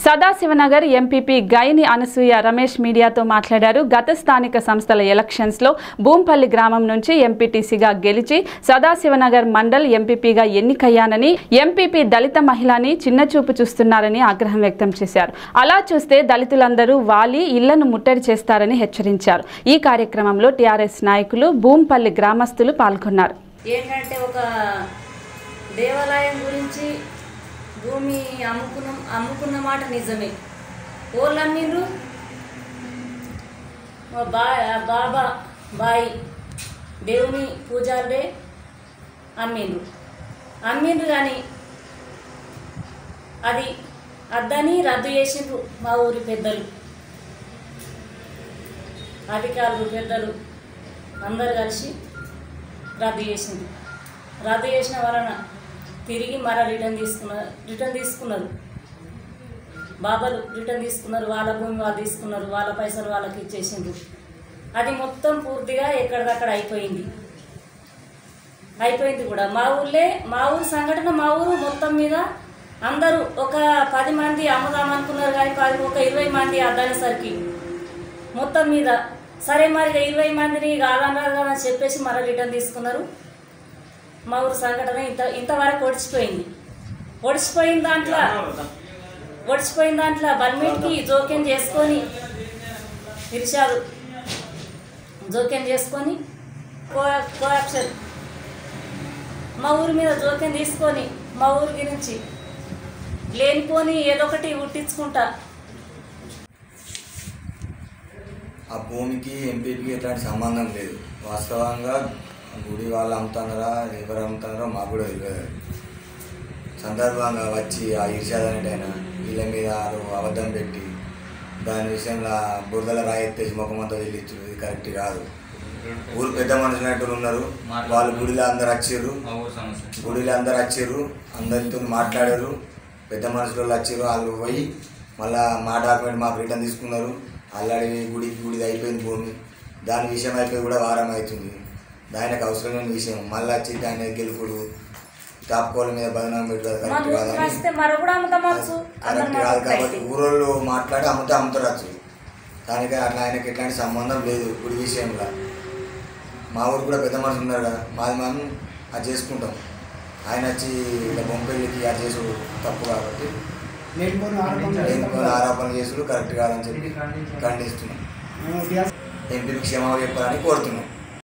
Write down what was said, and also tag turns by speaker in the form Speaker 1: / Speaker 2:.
Speaker 1: Sadashivnagar MPP Gaini Anasuya Ramesh మీడియాతో మాట్లాడారు గత స్థానిక సంస్థల ఎలక్షన్స్లో భూంపల్లి గ్రామం నుంచి ఎంపీటీసీగా గెలిచి సదాశివనగర్ మండల్ ఎంపీపీగా ఎన్నికయ్యానని ఎంపీపీ దళిత మహిళని చిన్నచూపు చూస్తున్నారని ఆగ్రహం వ్యక్తం చేశారు అలా చూస్తే దళితులందరూ వాలి ఇళ్లను ముట్టడి చేస్తారని హెచ్చరించారు ఈ కార్యక్రమంలో టీఆర్ఎస్ నాయకులు భూంపల్లి గ్రామస్తులు పాల్గొన్నారు
Speaker 2: ఏంటంటే ఒక దేవాలయం గురించి భూమి అమ్ముకున్న అమ్ముకున్న మాట నిజమే ఓళ్ళు అమ్మిండ్రు మా బా బాబా బాయి దేవుని పూజారుడే అమ్మిండ్రు అమ్మిండ్రు కానీ అది అద్దని రద్దు చేసిండ్రు మా ఊరి పెద్దలు అధికారులు పెద్దలు అందరు కలిసి రద్దు చేసింది రద్దు చేసిన వలన తిరిగి మర రిటర్న్ తీసుకున్నారు రిటర్న్ తీసుకున్నారు బాబాలు రిటర్న్ తీసుకున్నారు వాళ్ళ భూమి వాళ్ళు తీసుకున్నారు వాళ్ళ పైసలు వాళ్ళకి ఇచ్చేసిండ్రు అది మొత్తం పూర్తిగా ఎక్కడిదక్కడ అయిపోయింది అయిపోయింది కూడా మా ఊళ్ళే మా ఊరు సంఘటన మా ఊరు మొత్తం మీద అందరూ ఒక పది మంది అమ్ముదామనుకున్నారు కానీ పది ఒక ఇరవై మంది అద్దనేసరికి మొత్తం మీద సరే మరి ఇక ఇరవై మందిని కాదన్నారు కదా అని చెప్పేసి మరో రిటర్న్ తీసుకున్నారు మా ఊరు సంఘటన ఇంత ఇంతవరకు ఒడిచిపోయింది ఒడిచిపోయిన దాంట్లో ఒడిచిపోయిన దాంట్లో బల్మీట్కి జోక్యం చేసుకొని ఇరిషాదు జోక్యం చేసుకొని కో కోఆప్షన్ మా ఊరి మీద జోక్యం తీసుకొని మా ఊరి గురించి లేనిపోని ఏదో ఒకటి ఉట్టించుకుంటా
Speaker 3: ఆ భూమికి ఎంపీపీకి ఎట్లాంటి సంబంధం లేదు వాస్తవంగా గుడి వాళ్ళు అమ్ముతున్నారా ఎవరు అమ్ముతున్నారో మాకు కూడా తెలియదు సందర్భంగా వచ్చి ఆ ఇర్షాద్ అనేటైనా వీళ్ళ మీద వాళ్ళు అబద్ధం పెట్టి దాని విషయంలో బురదల రాయి ఎత్తేసి ముఖమంతా చెల్లించు ఇది కరెక్ట్ కాదు ఊరు పెద్ద మనుషులు ఉన్నారు వాళ్ళు గుడిలో అందరు వచ్చిర్రు
Speaker 4: మా ఊరు సమస్య
Speaker 3: గుడిలో అందరు వచ్చిర్రు అందరితో మాట్లాడారు పెద్ద మనుషులు వాళ్ళు వచ్చిర్రు వాళ్ళు పోయి మళ్ళా మా డాక్యుమెంట్ మాకు రిటర్న్ తీసుకున్నారు అల్లాడి గుడికి గుడిది అయిపోయింది భూమి దాని విషయం అయిపోయి కూడా వారం అవుతుంది దానికి అవసరమైన విషయం మళ్ళీ వచ్చి దాన్ని గెలుపుడు టాప్కోల మీద బదనాం పెట్టారు
Speaker 2: మా
Speaker 3: కరెక్ట్
Speaker 2: ఊరికి
Speaker 3: కాదని
Speaker 2: వస్తే మరో కూడా అమ్ముతామచ్చు
Speaker 3: కరెక్ట్ కాదు కాబట్టి ఊరోళ్ళు మాట్లాడి అమ్ముతే అమ్ముతారచ్చు దానికి అట్లా ఆయనకి ఎట్లాంటి సంబంధం లేదు గుడి విషయంలో మా ఊరు కూడా పెద్ద మనుషులు ఉన్నారు కదా మాది మనం అది చేసుకుంటాం ఆయన వచ్చి ఇలా బొంపెళ్ళికి అది చేసుడు తప్పు కాబట్టి
Speaker 5: లేనిపోయిన ఆరోపణలు
Speaker 3: లేనిపోయిన ఆరోపణలు చేసుడు కరెక్ట్ కాదని చెప్పి ఖండిస్తున్నాం
Speaker 5: మేము టీఆర్ఎస్
Speaker 3: ఎంపీకి క్షమాపణ చెప్పాలని కోరుతున్నాం